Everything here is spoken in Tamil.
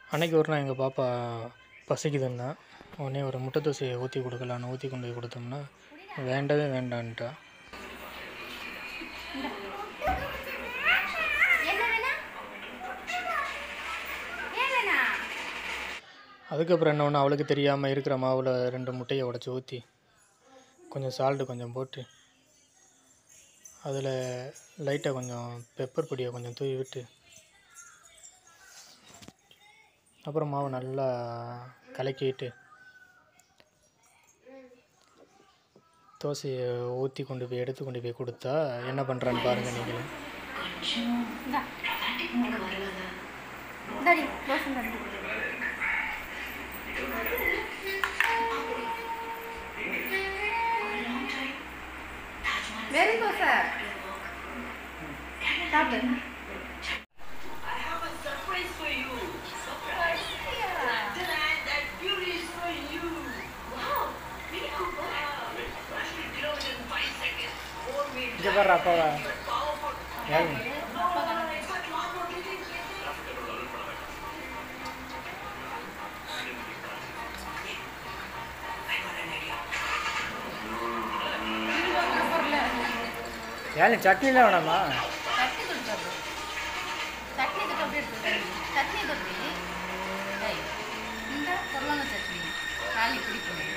அன்னைக்கு ஒரு நாள் எங்கள் பாப்பா பசிக்குதுன்னா உடனே ஒரு முட்டை தோசையை ஊற்றி கொடுக்கலான்னு ஊற்றி கொண்டு போய் கொடுத்தோம்னா வேண்டவே வேண்டான்ட்டா என்ன வேணா ஏன் வேணா அதுக்கப்புறம் என்ன ஒன்று அவளுக்கு தெரியாமல் இருக்கிற மாவில் ரெண்டு முட்டையை உடச்சி ஊற்றி கொஞ்சம் சால்ட்டு கொஞ்சம் போட்டு அதில் லைட்டாக கொஞ்சம் பெப்பர் பொடியை கொஞ்சம் தூவி விட்டு அப்புறம் மாவை நல்லா கலக்கிட்டு தோசையை ஊற்றி கொண்டு போய் எடுத்து கொண்டு போய் கொடுத்தா என்ன பண்ணுறான்னு பாருங்கள் நீங்களே இந்தா இந்தாடி தோசை இந்தாடி வெறும் தோசை சாப்பிடு I have a surprise for you. Surprise. Dad, that beauty is for you. Wow. Mini Cooper. Actually, delivered in five seconds. Four wheel இது பாரு அப்பாவா powerful. யாரு But one more thing. ஏன் சட்னிலாம் வேணாமா சட்னி கொடுத்தாரு சட்னி தொட்டு அப்படியே எடுத்து சட்னி தொட்டு ஏய் இந்த பொருளாங்க சட்னி காலி பிடிக்கும்